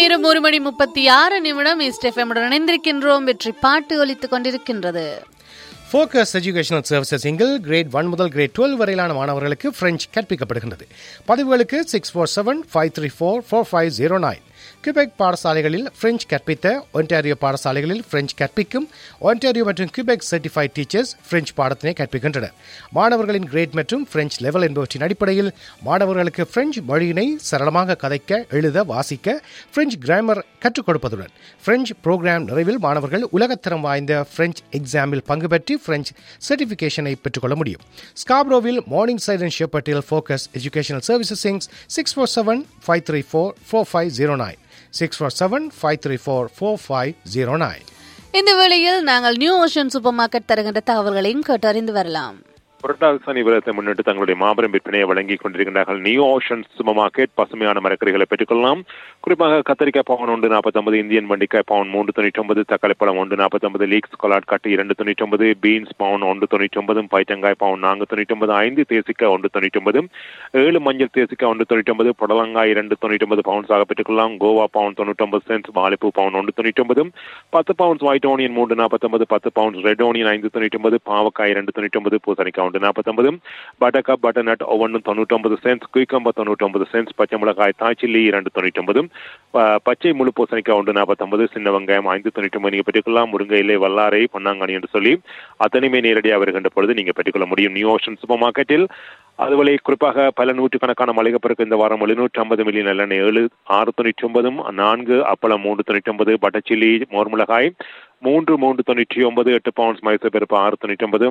நேரம் ஒரு மணி முப்பத்தி ஆறு நிமிடம் ஈஸ்ட் எஃப்எம்முடன் இணைந்திருக்கின்றோம் வெற்றி பாட்டு ஒலித்துக் கொண்டிருக்கின்றது ஃபோக்கஸ் எஜுகேஷனல் சர்வீசஸ் இங்கில் கிரேட் ஒன் முதல் கிரேட் டுவெல் வரையிலான மாணவர்களுக்கு பிரெஞ்சு கற்பிக்கப்படுகின்றது பதிவுகளுக்கு six four seven five three four four five zero nine Quebec பாடசாலைகளில் பிரெஞ்சு கற்பித்த ஒன்டாரியோ பாடசாலைகளில் பிரெஞ்சு கற்பிக்கும் ஒன்டாரியோ மற்றும் கியூபெக் சர்டிஃபைட் டீச்சர்ஸ் பிரெஞ்சு பாடத்தினை கற்பிக்கின்றனர் மாணவர்களின் கிரேட் மற்றும் பிரெஞ்சு லெவல் என்பவற்றின் அடிப்படையில் மாணவர்களுக்கு பிரெஞ்சு மொழியினை சரளமாக கதைக்க எழுத வாசிக்க பிரெஞ்சு கிராமர் கற்றுக் கொடுப்பதுடன் பிரெஞ்சு புரோகிராம் நிறைவில் மாணவர்கள் உலகத்தரம் வாய்ந்த பிரெஞ்சு எக்ஸாமில் பங்கு பெற்று பிரெஞ்சு சர்டிஃபிகேஷனை பெற்றுக்கொள்ள முடியும் ஸ்காப்ரோவில் மார்னிங் சைலன் ஷெப்பட்டில் ஃபோக்கஸ் எஜுகேஷனல் சர்வீசஸ் சிங்ஸ் six four seven five three four four five zero nine six four seven five three four four five zero nine இந்த வேளையில் நாங்கள் நியூ ஓஷன் சூப்பர் மார்க்கெட் தருகின்ற தகவல்களையும் கேட்டறிந்து வரலாம் புரட்டாசி சனி விரதத்தை முன்னிட்டு தங்களுடைய மாபெரும் விற்பனையை வழங்கிக் கொண்டிருக்கின்றார்கள் நியூ ஓஷன் சூப்பர் மார்க்கெட் பசுமையான மரக்கறிகளை பெற்றுக்கொள்ளலாம் குறிப்பாக கத்திரிக்காய் பவுன் ஒன்று நாற்பத்தொன்பது இந்தியன் வண்டிக்காய் பவுன் மூன்று தொண்ணூற்றி ஒன்பது தக்காளி பழம் ஒன்று நாற்பத்தொன்பது லீக்ஸ் கொலாட் கட்டு இரண்டு தொண்ணூற்றி ஒன்பது பீன்ஸ் பவுன் ஒன்று தொண்ணூற்றி ஒன்பது பைத்தங்காய் பவுன் நான்கு தொண்ணூற்றி ஒன்பது ஐந்து தேசிக்காய் ஒன்று தொண்ணூற்றி ஒன்பது ஏழு மஞ்சள் தேசிக்காய் ஒன்று தொண்ணூற்றி ஒன்பது புடலங்காய் இரண்டு தொண்ணூற்றி ஒன்பது பவுன்ஸாக பெற்றுக்கொள்ளலாம் கோவா பவுன் தொண்ணூற்றி ஒன்பது சென்ட்ஸ் வாழைப்பூ பவுன் ஒன்று தொண்ணூற்றி ஒன்பது பத்து பவுன்ஸ் ஒயிட் ஓனியன் மூன்று நாற்பத்தொன்பது பத்து பவுன்ஸ் ரெட் ஓனியன் ஐந்து தொண்ணூற்றி ஒன்பது பாவக்காய் இரண்டு தொண்ணூற்றி ஒன்பது பூசணிக்காய் ஒன்று நாற்பத்தொன்பது பட்டர்கப் பட்டர்நட் ஒவ்வொன்று தொண்ணூற்றொன்பது சென்ஸ் குயிக்கம்பா தொண்ணூற்றொன்பது சென்ஸ் பச்சை மிளகாய் தாய்ச்சில்லி இரண்டு தொண்ணூற்றி ஒன்பது பச்சை முழு பூசணிக்காய் ஒன்று நாற்பத்தொன்பது சின்ன வெங்காயம் ஐந்து தொண்ணூற்றி ஒன்பது நீங்கள் பெற்றுக்கொள்ளலாம் முருங்கை இலை வல்லாரை பொன்னாங்கனி என்று சொல்லி அத்தனையுமே நேரடியாக வருகின்ற பொழுது நீங்கள் பெற்றுக்கொள்ள முடியும் நியூ ஓஷன் சூப்பர் மார்க்கெட்டில் அதுவரை குறிப்பாக பல நூற்றுக்கணக்கான மளிகைப்பொருட்கள் இந்த வாரம் எழுநூற்றி ஐம்பது மில்லியன் நல்லெண்ணெய் ஏழு ஆறு தொண்ணூற்றி ஒன்பதும் நான்கு அப்பளம் மூன்று தொண்ணூற்றி ஒன்பது பட்டச்சில்லி மோர்மிளகாய் மூன்று மூன்று தொண்ணூற்றி ஒன்பது எட்டு பவுண்ட்ஸ் மைசூர் பருப்பு ஆறு தொண்ணூற்றி ஒன்பது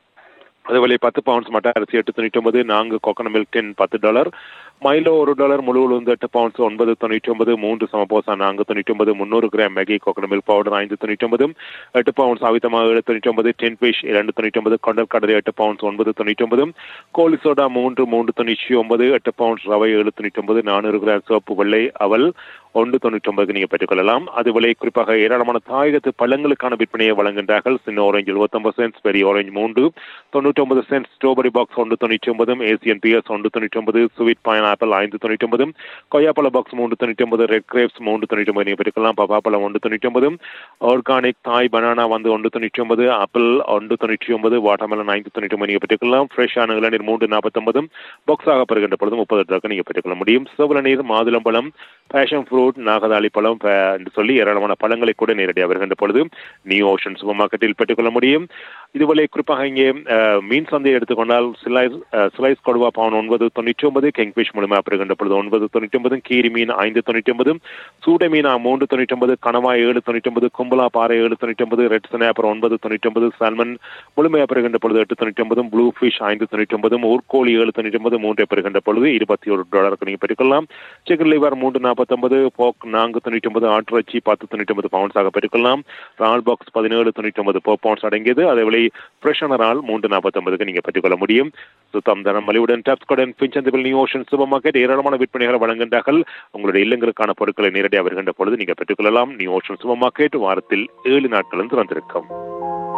அதுவரை பத்து பவுண்ட்ஸ் மட்ட அரிசி எட்டு தொண்ணூற்றி ஒன்பது நான்கு கோகனட் மில்க் டென் பத்து டாலர் மைலோ ஒரு டாலர் முழு உளுந்து எட்டு பவுண்ட்ஸ் ஒன்பது தொண்ணூற்றி ஒன்பது மூன்று சமபோசா நான்கு தொண்ணூற்றி ஒன்பது முந்நூறு gram Maggi coconut milk powder ஐந்து தொண்ணூற்றி ஒன்பது எட்டு பவுண்ட்ஸ் அவித்தமா ஏழு தொண்ணூற்றி ஒன்பது டென் ஃபிஷ் இரண்டு தொண்ணூற்றி ஒன்பது கொண்டல் கடலை எட்டு பவுண்ட்ஸ் ஒன்பது தொண்ணூற்றி ஒன்பது கோழி சோடா மூன்று மூன்று தொண்ணூற்றி ஒன்பது எட்டு பவுண்ட்ஸ் ரவை ஏழு தொண்ணூற்றி ஒன்பது நானூறு கிராம் சோப்பு வெள்ளை அவல் ஒன்று தொண்ணூற்றி ஒன்பதுக்கு நீங்கள் பெற்றுக்கொள்ளலாம் அதுவரை குறிப்பாக ஏராளமான தாயகத்து பழங்களுக்கான விற்பனையை வழங்குகின்றார்கள் சின்ன ஆரஞ்சு எழுபத்தொன்பது சென்ஸ் பெரிய ஆரஞ்சு மூன்று தொண்ணூற்றி ஒன்பது சென்ஸ் ஸ்ட்ராபெரி பாக்ஸ் ஒன்று தொண்ணூற்றி ஒன்பதும் ஏசியன் பிஎஸ் ஒன்று தொண்ணூற்றி ஒன்பது ஸ்வீட் பைன் ஆப்பிள் ஐந்து தொண்ணூற்றி ஒன்பதும் கொய்யாப்பழ பாக்ஸ் மூன்று தொண்ணூற்றி ஒன்பது ரெட் கிரேப்ஸ் மூன்று தொண்ணூற்றி ஒன்பது நீங்கள் பெற்றுக்கலாம் பப்பாப்பழம் ஒன்று தொண்ணூற்றி ஒன்பது ஆர்கானிக் தாய் பனானா வந்து ஒன்று தொண்ணூற்றி ஒன்பது ஆப்பிள் ஒன்று தொண்ணூற்றி ஒன்பது வாட்டர்மெலன் ஐந்து தொண்ணூற்றி ஒன்பது நீங்கள் பெற்றுக்கலாம் ஃப்ரெஷ்ஷான இளநீர் மூன்று நாற்பத்தொன்பதும் பாக்ஸாக பெறுகின்ற பொழுது முப்பது ரூபாய்க்கு நீங்கள் பெற்றுக்கொள்ள முடியும் சிவலநீர் மாதுளம்பழம் பேஷன் ஃப்ரூட் நாகதாளி பழம் என்று சொல்லி ஏராளமான பழங்களை கூட நேரடியாக வருகின்ற பொழுது நியூ ஓஷன் சூப்பர் மார்க்கெட்டில் பெற்றுக்கொள்ள முடியும் இதுவரை குறிப்பாக இங்கே மீன் சந்தையை எடுத்துக்கொண்டால் சிலைஸ் சிலைஸ் கொடுவா பவுன் ஒன்பது தொண்ணூற்றி ஒன்பது கிங்ஃபிஷ் மூலமாக பெறுகின்ற பொழுது ஒன்பது தொண்ணூற்றி ஒன்பது கீரி மீன் ஐந்து தொண்ணூற்றி ஒன்பது சூடை மீனா மூன்று தொண்ணூற்றி ஒன்பது கணவாய் ஏழு தொண்ணூற்றி ஒன்பது கும்பலா பாறை ஏழு தொண்ணூற்றி ஒன்பது ரெட் சனாப்பர் ஒன்பது தொண்ணூற்றி ஒன்பது சால்மன் முழுமையாக பெறுகின்ற பொழுது எட்டு தொண்ணூற்றி ஒன்பதும் ப்ளூ ஃபிஷ் ஐந்து தொண்ணூற்றி ஒன்பதும் ஊர்கோழி ஏழு தொண்ணூற்றி ஒன்பது மூன்றை பெறுகின்ற பொழுது இருபத்தி ஒரு டாலருக்கு நீங்கள் பெற்றுக்கொள்ளலாம் சிக்கன் லிவர் மூன்று நாற்பத்தொன்பது போக் நான்கு தொண்ணூற்றி ஒன்பது ஆட்டிறைச்சி பத்து தொண்ணூற்றி ஒன்பது பவுன்ஸாக பெற்றுக்கொள்ளலாம் ரால் பாக்ஸ் பதினேழு தொண்ணூற்றி ஒன்பது போ பவுன்ஸ் அடங்கியது அதே விலை ஃப்ரெஷ்ஷான ரால் மூன்று நாற்பத்தொன்பதுக்கு நீங்கள் பெற்றுக்கொள்ள முடியும் சுத்தம் தரம் மலிவுடன் டப்ஸ்கடன் பிஞ்சந்திபிள் நியூ ஓஷன் சூப்பர் மார்க்கெட் ஏராளமான விற்பனைகளை வழங்குகின்றார்கள் உங்களுடைய இல்லங்களுக்கான பொருட்களை நேரடியாக வருகின்ற பொழுது நீங்கள் பெற்றுக்கொள்ளலாம் நியூ ஓஷன் சூப்பர் மார்க்கெட் வாரத்தில் ஏழு நாட்களும் திறந்திருக்கும்